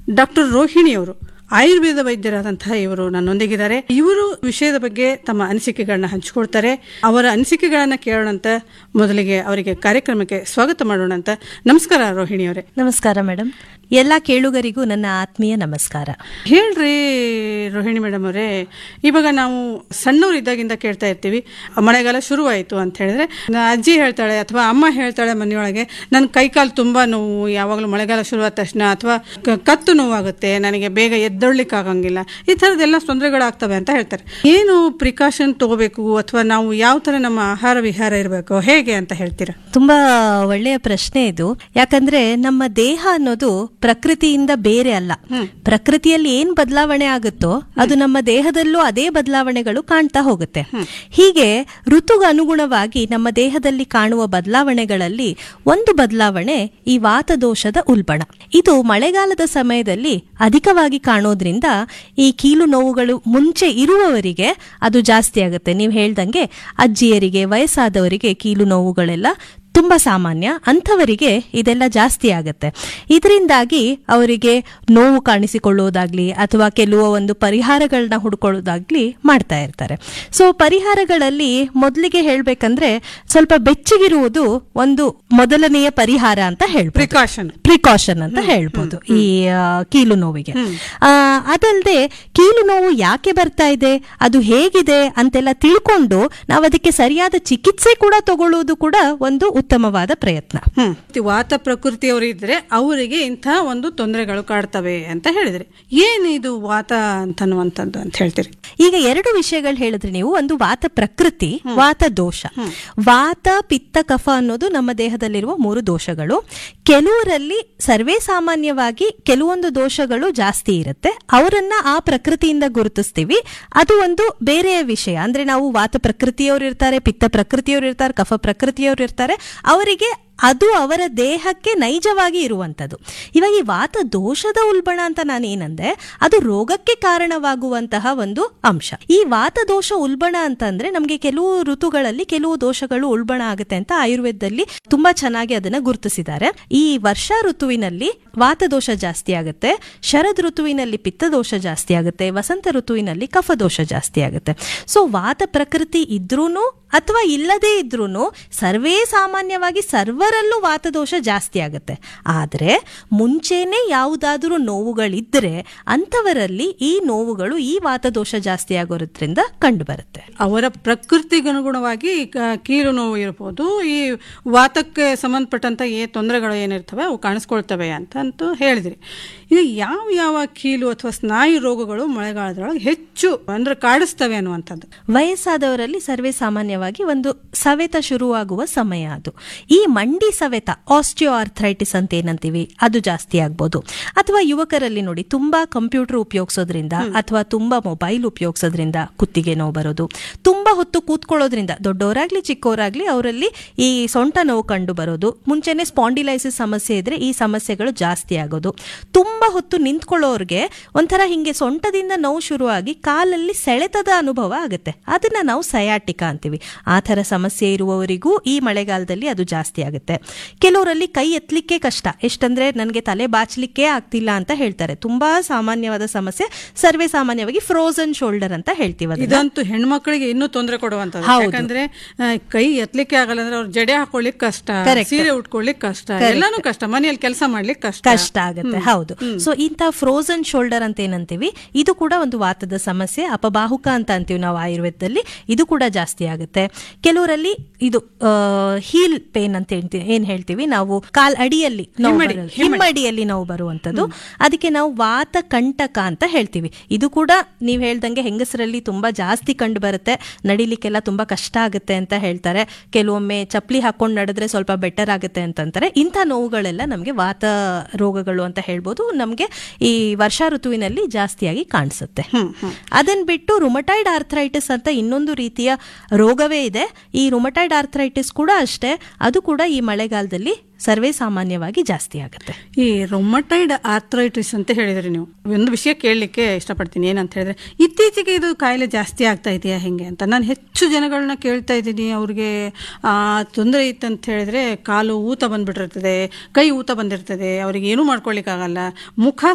Doctor Rohini ಅವರು ಆಯುರ್ವೇದ ವೈದ್ಯರಾದಂತಹ ಇವರು ನನ್ನೊಂದಿಗಿದ್ದಾರೆ ಇವರು ವಿಷಯದ ಬಗ್ಗೆ ತಮ್ಮ ಅನಿಸಿಕೆಗಳನ್ನ ಹಂಚಿಕೊಳ್ತಾರೆ ಅವರ ಅನಿಸಿಕೆಗಳನ್ನ ಕೇಳೋಣಂತ ಮೊದಲಿಗೆ ಅವರಿಗೆ ಕಾರ್ಯಕ್ರಮಕ್ಕೆ ಸ್ವಾಗತ ಮಾಡೋಣಂತ ನಮಸ್ಕಾರ ರೋಹಿಣಿ ಅವರೇ ನಮಸ್ಕಾರ ಮೇಡಮ್ ಎಲ್ಲ ಕೇಳುಗರಿಗೂ ನನ್ನ ಆತ್ಮೀಯ ನಮಸ್ಕಾರ ಹೇಳ್ರಿ ರೋಹಿಣಿ ಮೇಡಮ್ ಅವರೇ ಇವಾಗ ನಾವು ಸಣ್ಣವ್ರು ಇದ್ದಾಗಿಂದ ಕೇಳ್ತಾ ಇರ್ತೀವಿ ಮಳೆಗಾಲ ಶುರುವಾಯಿತು ಅಂತ ಹೇಳಿದ್ರೆ ನಾ ಅಜ್ಜಿ ಹೇಳ್ತಾಳೆ ಅಥವಾ ಅಮ್ಮ ಹೇಳ್ತಾಳೆ ಮನೆಯೊಳಗೆ ನನ್ನ ಕೈಕಾಲು ತುಂಬಾ ನೋವು ಯಾವಾಗಲೂ ಮಳೆಗಾಲ ಶುರುವಾದ ತಕ್ಷಣ ಅಥವಾ ಕ- ಕತ್ತು ನೋವಾಗುತ್ತೆ ನನಗೆ ಬೇಗ ಎದ್ದೊಳ್ಲಿಕ್ಕೆ ಆಗಂಗಿಲ್ಲ ಈ ಥರದ್ದೆಲ್ಲ ತೊಂದರೆಗಳಾಗ್ತವೆ ಅಂತ ಹೇಳ್ತಾರೆ ಏನು ಪ್ರಿಕಾಷನ್ ತಗೋಬೇಕು ಅಥವಾ ನಾವು ಯಾವ ಥರ ನಮ್ಮ ಆಹಾರ ವಿಹಾರ ಇರಬೇಕು ಹೇಗೆ ಅಂತ ಹೇಳ್ತೀರಾ ತುಂಬಾ ಒಳ್ಳೆಯ ಪ್ರಶ್ನೆ ಇದು ಯಾಕಂದ್ರೆ ನಮ್ಮ ದೇಹ ಅನ್ನೋದು ಪ್ರಕೃತಿಯಿಂದ ಬೇರೆ ಅಲ್ಲ ಪ್ರಕೃತಿಯಲ್ಲಿ ಏನ್ ಬದಲಾವಣೆ ಆಗುತ್ತೋ ಅದು ನಮ್ಮ ದೇಹದಲ್ಲೂ ಅದೇ ಬದಲಾವಣೆಗಳು ಕಾಣ್ತಾ ಹೋಗುತ್ತೆ ಹೀಗೆ ಋತುಗೆ ಅನುಗುಣವಾಗಿ ನಮ್ಮ ದೇಹದಲ್ಲಿ ಕಾಣುವ ಬದಲಾವಣೆಗಳಲ್ಲಿ ಒಂದು ಬದಲಾವಣೆ ಈ ವಾತದೋಷದ ಉಲ್ಬಣ ಇದು ಮಳೆಗಾಲದ ಸಮಯದಲ್ಲಿ ಅಧಿಕವಾಗಿ ಕಾಣೋದ್ರಿಂದ ಈ ಕೀಲು ನೋವುಗಳು ಮುಂಚೆ ಇರುವವರಿಗೆ ಅದು ಜಾಸ್ತಿ ಆಗುತ್ತೆ ನೀವು ಹೇಳ್ದಂಗೆ ಅಜ್ಜಿಯರಿಗೆ ವಯಸ್ಸಾದವರಿಗೆ ಕೀಲು ನೋವುಗಳೆಲ್ಲ ತುಂಬಾ ಸಾಮಾನ್ಯ ಅಂಥವರಿಗೆ ಇದೆಲ್ಲ ಜಾಸ್ತಿ ಆಗುತ್ತೆ ಇದರಿಂದಾಗಿ ಅವರಿಗೆ ನೋವು ಕಾಣಿಸಿಕೊಳ್ಳುವುದಾಗ್ಲಿ ಅಥವಾ ಕೆಲವು ಒಂದು ಪರಿಹಾರಗಳನ್ನ ಹುಡ್ಕೊಳ್ಳೋದಾಗ್ಲಿ ಮಾಡ್ತಾ ಇರ್ತಾರೆ ಸೊ ಪರಿಹಾರಗಳಲ್ಲಿ ಮೊದಲಿಗೆ ಹೇಳ್ಬೇಕಂದ್ರೆ ಸ್ವಲ್ಪ ಬೆಚ್ಚಗಿರುವುದು ಒಂದು ಮೊದಲನೆಯ ಪರಿಹಾರ ಅಂತ ಹೇಳ್ಬೋದು ಪ್ರಿಕಾಷನ್ ಪ್ರಿಕಾಷನ್ ಅಂತ ಹೇಳ್ಬೋದು ಈ ಆ, ಕೀಲು ನೋವಿಗೆ ಆ, ಅದಲ್ದೆ ಕೀಲು ನೋವು ಯಾಕೆ ಬರ್ತಾ ಇದೆ ಅದು ಹೇಗಿದೆ ಅಂತೆಲ್ಲ ತಿಳ್ಕೊಂಡು ನಾವು ಅದಕ್ಕೆ ಸರಿಯಾದ ಚಿಕಿತ್ಸೆ ಕೂಡ ತಗೊಳ್ಳುವುದು ಕೂಡ ಒಂದು ಉತ್ತಮವಾದ ಪ್ರಯತ್ನ ಹ್ಮ್ ವಾತ ಪ್ರಕೃತಿಯವರು ಇದ್ರೆ ಅವರಿಗೆ ಇಂಥ ಒಂದು ತೊಂದರೆಗಳು ಕಾಡ್ತವೆ ಅಂತ ಹೇಳಿದ್ರಿ ಏನು ಇದು ವಾತ ಅಂತನ್ನುವಂಥದ್ದು ಅಂತ ಹೇಳ್ತೀರಿ ಈಗ ಎರಡು ವಿಷಯಗಳು ಹೇಳಿದ್ರಿ ನೀವು ಒಂದು ವಾತ ಪ್ರಕೃತಿ ವಾತ ದೋಷ ವಾತ ಪಿತ್ತ ಕಫ ಅನ್ನೋದು ನಮ್ಮ ದೇಹದಲ್ಲಿರುವ ಮೂರು ದೋಷಗಳು ಕೆಲವರಲ್ಲಿ ಸರ್ವೇ ಸಾಮಾನ್ಯವಾಗಿ ಕೆಲವೊಂದು ದೋಷಗಳು ಜಾಸ್ತಿ ಇರುತ್ತೆ ಅವರನ್ನ ಆ ಪ್ರಕೃತಿಯಿಂದ ಗುರುತಿಸ್ತೀವಿ ಅದು ಒಂದು ಬೇರೆಯ ವಿಷಯ ಅಂದ್ರೆ ನಾವು ವಾತ ಪ್ರಕೃತಿಯವರು ಇರ್ತಾರೆ ಪಿತ್ತ ಪ್ರಕೃತಿಯವರು ಇರ್ತಾರೆ ಕಫ ಪ್ರಕೃತಿಯವರು ಇರ್ತಾರೆ ಅವರಿಗೆ ಅದು ಅವರ ದೇಹಕ್ಕೆ ನೈಜವಾಗಿ ಇರುವಂಥದ್ದು ಇವಾಗ ಈ ವಾತ ದೋಷದ ಉಲ್ಬಣ ಅಂತ ನಾನು ಏನಂದೆ ಅದು ರೋಗಕ್ಕೆ ಕಾರಣವಾಗುವಂತಹ ಒಂದು ಅಂಶ ಈ ವಾತ ದೋಷ ಉಲ್ಬಣ ಅಂತಂದ್ರೆ ನಮಗೆ ಕೆಲವು ಋತುಗಳಲ್ಲಿ ಕೆಲವು ದೋಷಗಳು ಉಲ್ಬಣ ಆಗುತ್ತೆ ಅಂತ ಆಯುರ್ವೇದದಲ್ಲಿ ತುಂಬಾ ಚೆನ್ನಾಗಿ ಅದನ್ನ ಗುರುತಿಸಿದ್ದಾರೆ ಈ ವರ್ಷ ಋತುವಿನಲ್ಲಿ ವಾತದೋಷ ಜಾಸ್ತಿ ಆಗುತ್ತೆ ಶರದ್ ಋತುವಿನಲ್ಲಿ ಪಿತ್ತದೋಷ ಜಾಸ್ತಿ ಆಗುತ್ತೆ ವಸಂತ ಋತುವಿನಲ್ಲಿ ಕಫದೋಷ ಜಾಸ್ತಿ ಆಗುತ್ತೆ ಸೊ ವಾತ ಪ್ರಕೃತಿ ಇದ್ರೂನು ಅಥವಾ ಇಲ್ಲದೇ ಇದ್ರೂನು ಸರ್ವೇ ಸಾಮಾನ್ಯವಾಗಿ ಸರ್ವರಲ್ಲೂ ವಾತದೋಷ ಜಾಸ್ತಿ ಆಗುತ್ತೆ ಆದರೆ ಮುಂಚೆನೆ ಯಾವುದಾದ್ರೂ ನೋವುಗಳಿದ್ರೆ ಅಂಥವರಲ್ಲಿ ಈ ನೋವುಗಳು ಈ ವಾತದೋಷ ಜಾಸ್ತಿ ಆಗೋದ್ರಿಂದ ಕಂಡುಬರುತ್ತೆ ಅವರ ಪ್ರಕೃತಿಗನುಗುಣವಾಗಿ ಕ- ಕೀಲು ನೋವು ಇರ್ಬೋದು ಈ ವಾತಕ್ಕೆ ಸಂಬಂಧಪಟ್ಟಂತ ಏ ತೊಂದರೆಗಳು ಏನಿರ್ತವೆ ಅವು ಕಾಣಿಸ್ಕೊಳ್ತವೆ ಅಂತ ಅಂತೂ ಹೇಳಿದ್ರಿ ಈಗ ಯಾವ ಯಾವ ಕೀಲು ಅಥವಾ ಸ್ನಾಯು ರೋಗಗಳು ಮಳೆಗಾಲದೊಳಗೆ ಹೆಚ್ಚು ಅಂದ್ರೆ ಕಾಡಿಸ್ತವೆ ಅನ್ನುವಂಥದ್ದು ವಯಸ್ಸಾದವರಲ್ಲಿ ಸರ್ವೇ ಸಾಮಾನ್ಯವಾಗಿ ಒಂದು ಸವೆತ ಶುರುವಾಗುವ ಸಮಯ ಅದು ಈ ಮಂಡಿ ಸವೆತ ಆಸ್ಟಿಯೋ ಆರ್ಥ್ರೈಟಿಸ್ ಅಂತ ಏನಂತೀವಿ ಅದು ಜಾಸ್ತಿ ಆಗ್ಬೋದು ಅಥವಾ ಯುವಕರಲ್ಲಿ ನೋಡಿ ತುಂಬಾ ಕಂಪ್ಯೂಟರ್ ಉಪಯೋಗಿಸೋದ್ರಿಂದ ಅಥವಾ ತುಂಬಾ ಮೊಬೈಲ್ ಉಪಯೋಗಿಸೋದ್ರಿಂದ ಕುತ್ತಿಗೆ ನೋವು ಬರೋದು ತುಂಬಾ ಹೊತ್ತು ಕೂತ್ಕೊಳ್ಳೋದ್ರಿಂದ ದೊಡ್ಡವರಾಗ್ಲಿ ಚಿಕ್ಕವರಾಗ್ಲಿ ಅವರಲ್ಲಿ ಈ ಸೊಂಟ ನೋವು ಕಂಡು ಬರೋದು ಮುಂಚೆನೆ ಸ್ಪಾಂಡಿಲೈಸಿಸ್ ಸಮಸ್ಯೆ ಇದ್ರೆ ಈ ಸಮಸ್ಯೆಗಳು ಜಾಸ್ತಿ ಆಗೋದು ತುಂಬಾ ಹೊತ್ತು ನಿಂತ್ಕೊಳ್ಳೋರ್ಗೆ ಒಂಥರ ಹಿಂಗೆ ಸೊಂಟದಿಂದ ನೋವು ಶುರುವಾಗಿ ಕಾಲಲ್ಲಿ ಸೆಳೆತದ ಅನುಭವ ಆಗುತ್ತೆ ಅದನ್ನ ನಾವು ಸಯಾಟಿಕ ಅಂತೀವಿ ಆ ಥರ ಸಮಸ್ಯೆ ಇರುವವರಿಗೂ ಈ ಮಳೆಗಾಲದಲ್ಲಿ ಅದು ಜಾಸ್ತಿ ಆಗುತ್ತೆ ಕೆಲವರಲ್ಲಿ ಕೈ ಎತ್ತಲಿಕ್ಕೆ ಕಷ್ಟ ಎಷ್ಟಂದ್ರೆ ನನಗೆ ತಲೆ ಬಾಚಲಿಕ್ಕೆ ಆಗ್ತಿಲ್ಲ ಅಂತ ಹೇಳ್ತಾರೆ ತುಂಬಾ ಸಾಮಾನ್ಯವಾದ ಸಮಸ್ಯೆ ಸರ್ವೇ ಸಾಮಾನ್ಯವಾಗಿ ಫ್ರೋಸನ್ ಶೋಲ್ಡರ್ ಅಂತ ಹೇಳ್ತೀವಿ ಅದನ್ನ. ಇದಂತೂ ಹೆಣ್ಮಕ್ಳಿಗೆ ಇನ್ನೂ ತೊಂದರೆ ಕೊಡುವಂಥದ್ದು ಹೌದು. ಯಾಕಂದ್ರೆ ಆ, ಕೈ ಎತ್ತಲಿಕ್ಕೆ ಆಗಲ್ಲ ಅಂದ್ರೆ ಅವ್ರು ಜಡೆ ಹಾಕೊಳ್ಳಿಕ್ ಕಷ್ಟ Correct. ಸೀರೆ ಉಟ್ಕೊಳ್ಳಿಕ್ ಕಷ್ಟ ಎಲ್ಲಾನು ಕಷ್ಟ ಮನೆಯಲ್ಲಿ ಕೆಲಸ ಮಾಡ್ಲಿಕ್ಕೆ ಕಷ್ಟ ಕಷ್ಟ ಆಗುತ್ತೆ ಹೌದು ಸೊ ಇಂಥ ಫ್ರೋಸನ್ ಶೋಲ್ಡರ್ ಅಂತ ಏನಂತೀವಿ ಇದು ಕೂಡ ಒಂದು ವಾತದ ಸಮಸ್ಯೆ ಅಪಬಾಹುಕ ಅಂತ ಅಂತೀವಿ ನಾವು ಆಯುರ್ವೇದದಲ್ಲಿ ಇದು ಕೂಡ ಜಾಸ್ತಿ ಆಗುತ್ತೆ ಕೆಲವರಲ್ಲಿ ಇದು ಹೀಲ್ ಪೇನ್ ಅಂತ ಹೇಳ್ತೀವಿ ಏನ್ ಹೇಳ್ತೀವಿ ನಾವು ಕಾಲ್ ಅಡಿಯಲ್ಲಿ ನೋವು ಹಿಮ್ಮಡಿ, ಬರೋದು. ಹಿಮ್ಮಡಿಯಲ್ಲಿ ನೋವು ಬರುವಂತದ್ದು ಅದಕ್ಕೆ ನಾವು ವಾತ ಕಂಟಕ ಅಂತ ಹೇಳ್ತೀವಿ ಇದು ಕೂಡ ನೀವು ಹೇಳ್ದಂಗೆ ಹೆಂಗಸರಲ್ಲಿ ತುಂಬಾ ಜಾಸ್ತಿ ಕಂಡು ಬರುತ್ತೆ ನಡಿಲಿಕ್ಕೆಲ್ಲ ತುಂಬಾ ಕಷ್ಟ ಆಗುತ್ತೆ ಅಂತ ಹೇಳ್ತಾರೆ ಕೆಲವೊಮ್ಮೆ ಚಪ್ಪಲಿ ಹಾಕೊಂಡು ನಡೆದ್ರೆ ಸ್ವಲ್ಪ ಬೆಟರ್ ಆಗುತ್ತೆ ಅಂತಂತಾರೆ ಇಂಥ ನೋವುಗಳೆಲ್ಲ ನಮಗೆ ವಾತ ರೋಗಗಳು ಅಂತ ಹೇಳ್ಬೋದು ನಮಗೆ ಈ ವರ್ಷಾ ಋತುವಿನಲ್ಲಿ ಜಾಸ್ತಿಯಾಗಿ ಕಾಣಿಸುತ್ತೆ ಅದನ್ನ ಬಿಟ್ಟು ರುಮಟೈಡ್ ಆರ್ಥರೈಟಿಸ್ ಅಂತ ಇನ್ನೊಂದು ರೀತಿಯ ರೋಗವೇ ಇದೆ ಈ ರುಮಟೈಡ್ ಆರ್ಥರೈಟಿಸ್ ಕೂಡ ಅಷ್ಟೇ ಅದು ಕೂಡ ಈ ಮಳೆಗಾಲದಲ್ಲಿ ಸರ್ವೇ ಸಾಮಾನ್ಯವಾಗಿ ಜಾಸ್ತಿ ಆಗುತ್ತೆ ಈ ರೊಮಟೈಡ್ ಆರ್ಥರೈಟಿಸ್ ಅಂತ ಹೇಳಿದ್ರಿ ನೀವು ಒಂದು ವಿಷಯ ಕೇಳಲಿಕ್ಕೆ ಇಷ್ಟಪಡ್ತೀನಿ ಏನಂತ ಹೇಳಿದ್ರೆ ಇತ್ತೀಚೆಗೆ ಇದು ಕಾಯಿಲೆ ಜಾಸ್ತಿ ಆಗ್ತಾ ಇದೆಯಾ ಹೆಂಗೆ ಅಂತ ನಾನು ಹೆಚ್ಚು ಜನಗಳನ್ನ ಕೇಳ್ತಾ ಇದ್ದೀನಿ ಅವ್ರಿಗೆ ಆ, ತೊಂದರೆ ಇತ್ತಂತ ಹೇಳಿದ್ರೆ ಕಾಲು ಊತ ಬಂದ್ಬಿಟ್ಟಿರ್ತದೆ ಕೈ ಊತ ಬಂದಿರ್ತದೆ ಅವ್ರಿಗೆ ಏನೂ ಮಾಡ್ಕೊಳ್ಲಿಕ್ಕಾಗಲ್ಲ ಮುಖ